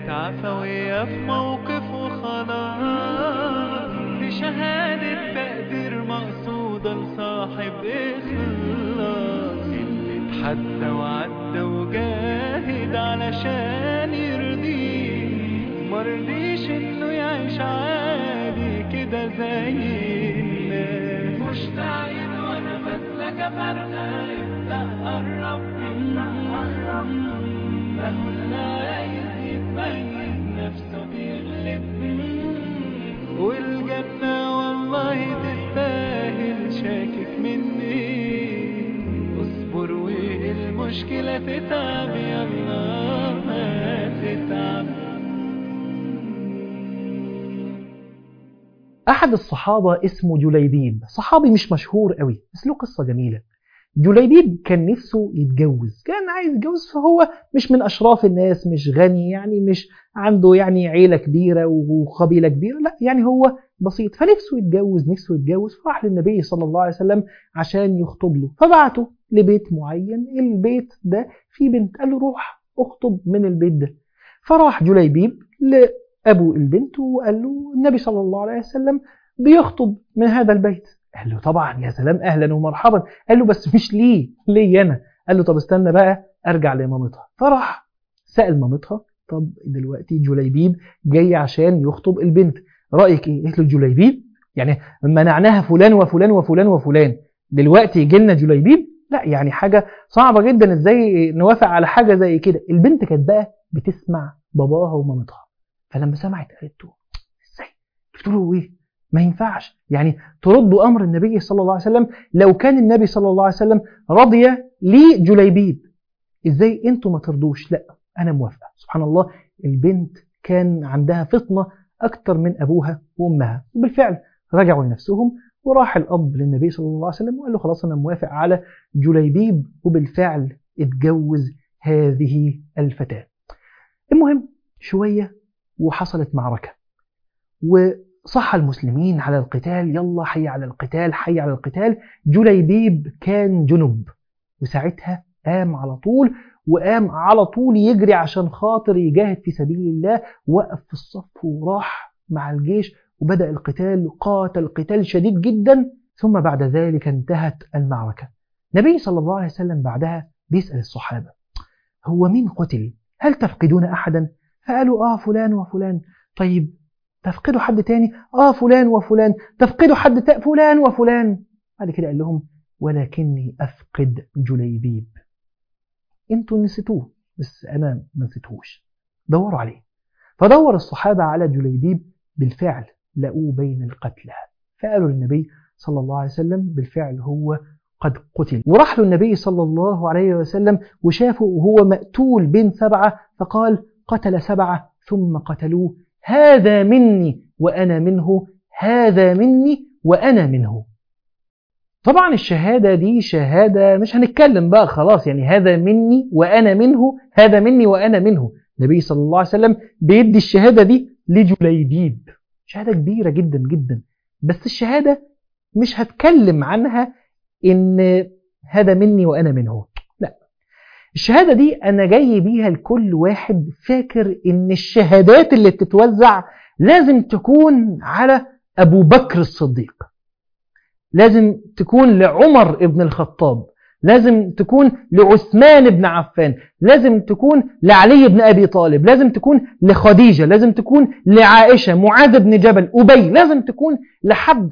كانت عفوية في موقف وخلاص دي شهادة تقدير مقصودة لصاحب إخلاص اللي اتحدى وعدى وجاهد علشان يرضيه مرضيش إنه يعيش عادي كده زي الناس مشتاقين وأنا بسلك فرقة ابدأ قرب ابدأ قرب مهما عايز يتميز نفسه بيغلب والجنة والله تستاهل شاكك مني اصبر والمشكلة تتعب يلا ما تتعب أحد الصحابة اسمه جليبيب صحابي مش مشهور قوي بس له قصة جميلة جليبيب كان نفسه يتجوز كان عايز يتجوز فهو مش من أشراف الناس مش غني يعني مش عنده يعني عيلة كبيرة وقبيلة كبيرة لا يعني هو بسيط فنفسه يتجوز نفسه يتجوز فراح للنبي صلى الله عليه وسلم عشان يخطب له فبعته لبيت معين البيت ده فيه بنت قال له روح اخطب من البيت ده فراح جليبيب لأبو البنت وقال له النبي صلى الله عليه وسلم بيخطب من هذا البيت قال له طبعا يا سلام اهلا ومرحبا قال له بس مش ليه ليه انا قال له طب استنى بقى ارجع لمامتها فراح سأل مامتها طب دلوقتي جليبيب جاي عشان يخطب البنت رأيك ايه قالت له جليبيب يعني منعناها فلان وفلان وفلان وفلان دلوقتي يجي لنا جليبيب لا يعني حاجة صعبة جدا ازاي نوافق على حاجة زي كده البنت كانت بقى بتسمع باباها ومامتها فلما سمعت قالت له ازاي بتقولوا ايه ما ينفعش يعني تردوا امر النبي صلى الله عليه وسلم لو كان النبي صلى الله عليه وسلم رضي لجليبيب ازاي انتوا ما ترضوش لا انا موافقه سبحان الله البنت كان عندها فطنه اكتر من ابوها وامها وبالفعل رجعوا لنفسهم وراح الاب للنبي صلى الله عليه وسلم وقال له خلاص انا موافق على جليبيب وبالفعل اتجوز هذه الفتاه المهم شويه وحصلت معركه وصح المسلمين على القتال يلا حي على القتال حي على القتال جليبيب كان جنب وساعتها قام على طول وقام على طول يجري عشان خاطر يجاهد في سبيل الله وقف في الصف وراح مع الجيش وبدأ القتال قاتل قتال شديد جدا ثم بعد ذلك انتهت المعركة النبي صلى الله عليه وسلم بعدها بيسأل الصحابة هو مين قتل هل تفقدون أحدا فقالوا آه فلان وفلان طيب تفقدوا حد تاني آه فلان وفلان تفقدوا حد تا فلان وفلان بعد كده قال لهم ولكني أفقد جليبيب انتوا نسيتوه بس أنا ما نسيتهوش دوروا عليه فدور الصحابة على جليبيب بالفعل لقوه بين القتلى فقالوا للنبي صلى الله عليه وسلم بالفعل هو قد قتل وراح له النبي صلى الله عليه وسلم وشافه وهو مقتول بين سبعة فقال قتل سبعة ثم قتلوه هذا مني وأنا منه هذا مني وأنا منه طبعا الشهادة دي شهادة مش هنتكلم بقى خلاص يعني هذا مني وأنا منه هذا مني وأنا منه النبي صلى الله عليه وسلم بيدي الشهادة دي لجليبيب شهادة كبيرة جدا جدا بس الشهادة مش هتكلم عنها إن هذا مني وأنا منه لا الشهادة دي أنا جاي بيها لكل واحد فاكر إن الشهادات اللي بتتوزع لازم تكون على أبو بكر الصديق لازم تكون لعمر ابن الخطاب لازم تكون لعثمان بن عفان لازم تكون لعلي بن أبي طالب لازم تكون لخديجة لازم تكون لعائشة معاذ بن جبل أبي لازم تكون لحد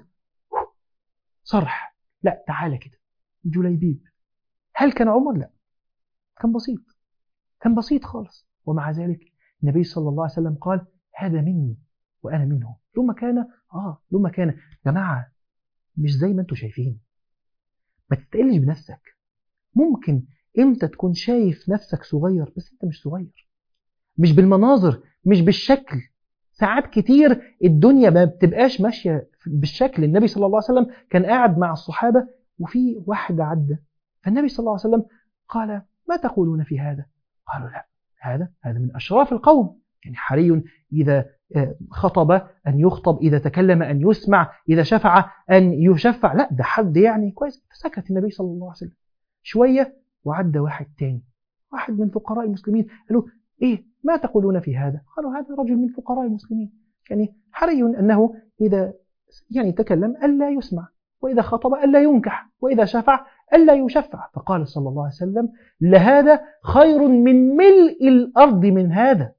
صرح لا تعالى كده جليبيب هل كان عمر لا كان بسيط كان بسيط خالص ومع ذلك النبي صلى الله عليه وسلم قال هذا مني وأنا منه له مكانة آه له مكانة جماعة مش زي ما انتوا شايفين ما تتقلش بنفسك ممكن امتى تكون شايف نفسك صغير بس انت مش صغير مش بالمناظر مش بالشكل ساعات كتير الدنيا ما بتبقاش ماشية بالشكل النبي صلى الله عليه وسلم كان قاعد مع الصحابة وفي واحد عدى فالنبي صلى الله عليه وسلم قال ما تقولون في هذا قالوا لا هذا هذا من أشراف القوم يعني حري إذا خطب أن يخطب إذا تكلم أن يسمع إذا شفع أن يشفع لا ده حد يعني كويس فسكت النبي صلى الله عليه وسلم شوية وعدى واحد تاني واحد من فقراء المسلمين قالوا إيه ما تقولون في هذا قالوا هذا رجل من فقراء المسلمين يعني حري أنه إذا يعني تكلم ألا يسمع وإذا خطب ألا ينكح وإذا شفع ألا يشفع فقال صلى الله عليه وسلم لهذا خير من ملء الأرض من هذا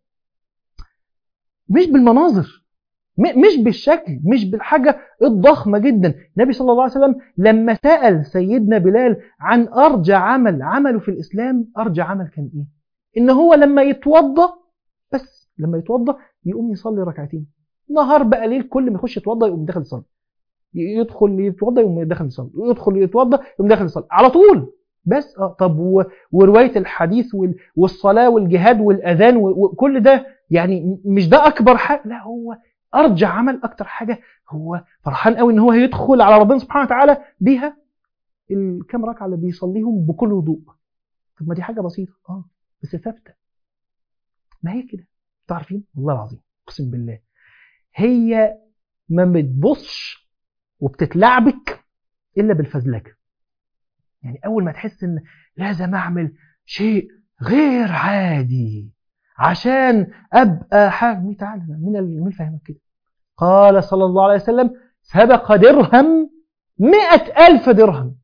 مش بالمناظر مش بالشكل مش بالحاجة الضخمة جدا النبي صلى الله عليه وسلم لما سأل سيدنا بلال عن أرجى عمل عمله في الإسلام أرجى عمل كان إيه إن هو لما يتوضى بس لما يتوضى يقوم يصلي ركعتين نهار بقى ليل كل ما يخش يتوضى يقوم داخل يصلي يدخل يتوضى يقوم داخل يصلي يدخل يتوضى يقوم داخل يصلي على طول بس اه طب و... وروايه الحديث وال... والصلاه والجهاد والاذان و... وكل ده يعني مش ده اكبر حاجه لا هو ارجع عمل اكتر حاجه هو فرحان قوي ان هو هيدخل على ربنا سبحانه وتعالى بيها الكام ركعه اللي بيصليهم بكل وضوء طب ما دي حاجه بسيطه اه بس ثابته ما هي كده تعرفين والله العظيم اقسم بالله هي ما بتبصش وبتتلعبك الا بالفزلكه يعني اول ما تحس ان لازم اعمل شيء غير عادي عشان ابقى حاجه مين تعالى مين مين فاهمك كده قال صلى الله عليه وسلم سبق درهم مئة ألف درهم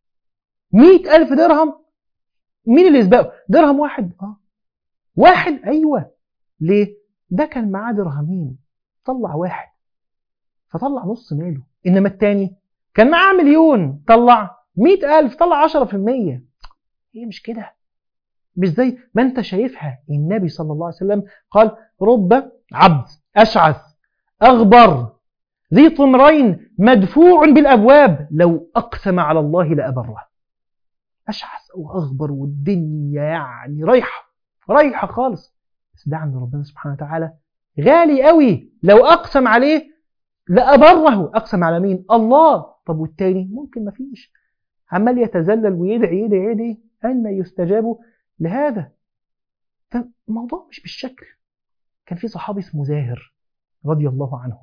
مئة ألف درهم مين اللي يسبقه درهم واحد اه واحد أيوة ليه ده كان معاه درهمين طلع واحد فطلع نص ماله إنما التاني كان معاه مليون طلع مئة ألف طلع عشرة في المية هي مش كده مش زي ما انت شايفها النبي صلى الله عليه وسلم قال رب عبد أشعث أغبر ذي طمرين مدفوع بالأبواب لو أقسم على الله لأبره أشعث وأغبر والدنيا يعني رايحة رايحة خالص بس ده عند ربنا سبحانه وتعالى غالي قوي لو أقسم عليه لأبره أقسم على مين الله طب والتاني ممكن ما فيش عمال يتذلل ويدعي يدعي يدعي أن يستجاب لهذا فالموضوع مش بالشكل كان في صحابي اسمه زاهر رضي الله عنه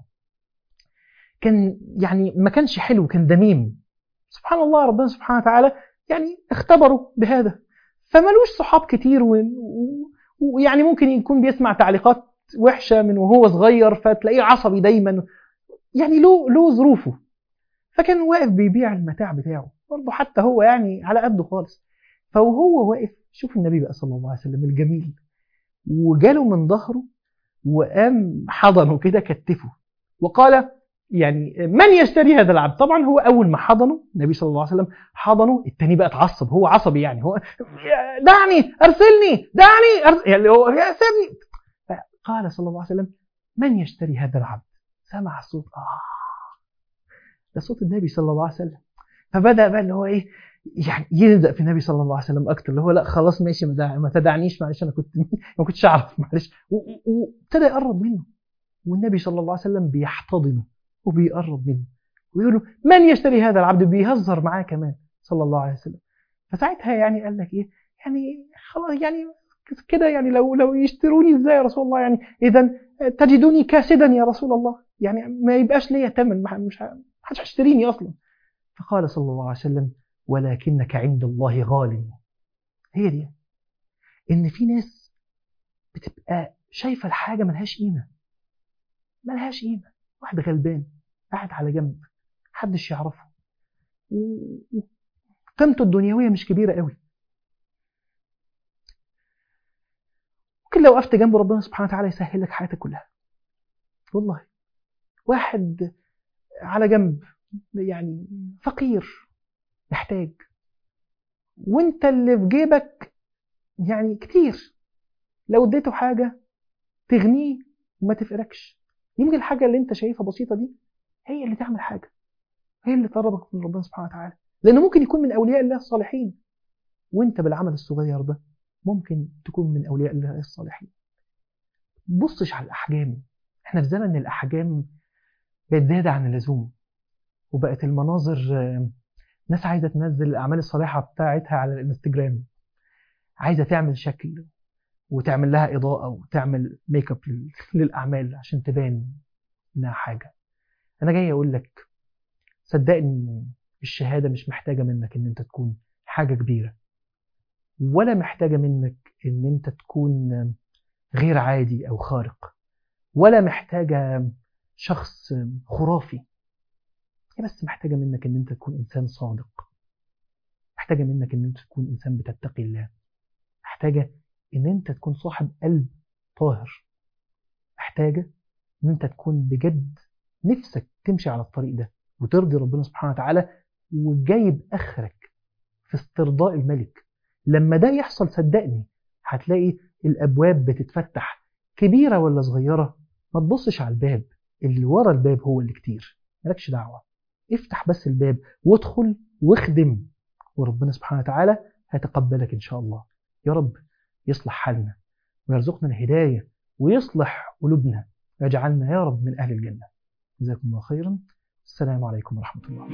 كان يعني ما كانش حلو كان دميم سبحان الله ربنا سبحانه وتعالى يعني اختبروا بهذا فملوش صحاب كتير ويعني ممكن يكون بيسمع تعليقات وحشة من وهو صغير فتلاقيه عصبي دايما يعني له له ظروفه فكان واقف بيبيع المتاع بتاعه برضه حتى هو يعني على قده خالص فوهو واقف شوف النبي بقى صلى الله عليه وسلم الجميل وجاله من ظهره وقام حضنه كده كتفه وقال يعني من يشتري هذا العبد طبعا هو اول ما حضنه النبي صلى الله عليه وسلم حضنه التاني بقى اتعصب هو عصبي يعني هو دعني ارسلني دعني أرسل يعني هو سيبني قال صلى الله عليه وسلم من يشتري هذا العبد سمع صوت اه ده صوت النبي صلى الله عليه وسلم فبدا بقى اللي هو ايه يعني يلزق في النبي صلى الله عليه وسلم اكتر اللي هو لا خلاص ماشي ما تدعنيش معلش انا كنت ما كنتش اعرف معلش وابتدى يقرب منه والنبي صلى الله عليه وسلم بيحتضنه وبيقرب منه ويقول له من يشتري هذا العبد بيهزر معاه كمان صلى الله عليه وسلم فساعتها يعني قال لك ايه يعني خلاص يعني كده يعني لو لو يشتروني ازاي يا رسول الله يعني اذا تجدوني كاسدا يا رسول الله يعني ما يبقاش ليا ثمن مش حدش هيشتريني اصلا فقال صلى الله عليه وسلم ولكنك عند الله غال هي دي ان في ناس بتبقى شايفه الحاجه ملهاش قيمه ملهاش قيمه واحد غلبان قاعد على جنب محدش يعرفه قيمته الدنيويه مش كبيره قوي ممكن لو وقفت جنب ربنا سبحانه وتعالى يسهل لك حياتك كلها والله واحد على جنب يعني فقير محتاج وانت اللي في جيبك يعني كتير لو اديته حاجة تغنيه وما تفقركش يمكن الحاجة اللي انت شايفها بسيطة دي هي اللي تعمل حاجة هي اللي تقربك من ربنا سبحانه وتعالى لأنه ممكن يكون من أولياء الله الصالحين وانت بالعمل الصغير ده ممكن تكون من أولياء الله الصالحين بصش على الأحجام احنا في زمن الأحجام بقت زيادة عن اللزوم وبقت المناظر ناس عايزة تنزل الأعمال الصالحة بتاعتها على الانستجرام عايزة تعمل شكل وتعمل لها إضاءة وتعمل ميك اب للأعمال عشان تبان إنها حاجة أنا جاي أقول لك صدقني الشهادة مش محتاجة منك إن أنت تكون حاجة كبيرة ولا محتاجة منك إن أنت تكون غير عادي أو خارق ولا محتاجة شخص خرافي هي بس محتاجة منك ان انت تكون انسان صادق محتاجة منك ان انت تكون انسان بتتقي الله محتاجة ان انت تكون صاحب قلب طاهر محتاجة ان انت تكون بجد نفسك تمشي على الطريق ده وترضي ربنا سبحانه وتعالى وجايب اخرك في استرضاء الملك لما ده يحصل صدقني هتلاقي الابواب بتتفتح كبيرة ولا صغيرة ما تبصش على الباب اللي ورا الباب هو اللي كتير مالكش دعوة افتح بس الباب وادخل واخدم وربنا سبحانه وتعالى هيتقبلك إن شاء الله يا رب يصلح حالنا ويرزقنا الهداية ويصلح قلوبنا ويجعلنا يا رب من أهل الجنة جزاكم الله خيرا السلام عليكم ورحمة الله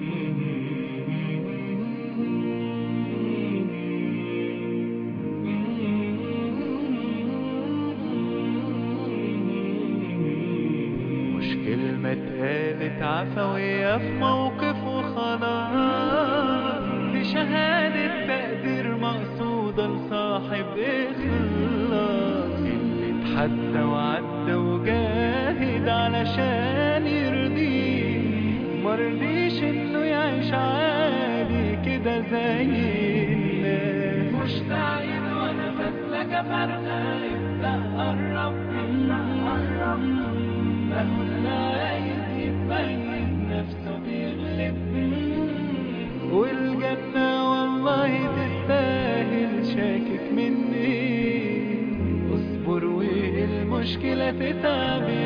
مش كلمة اتقالت عفوية في موقف وخلاص دي شهادة تقدير مقصودة لصاحب إخلاص اللي اتحدى وعدى وجاهد علشان يرضيه مرضيش إنه يعيش عادي كده زي الناس مشتاق وأنا فاتلك فرقة ابدأ قرب قرب أهو اللي عايز يبين نفسه بيغلب والجنة والله تستاهل شاكك مني اصبر والمشكلة تتعب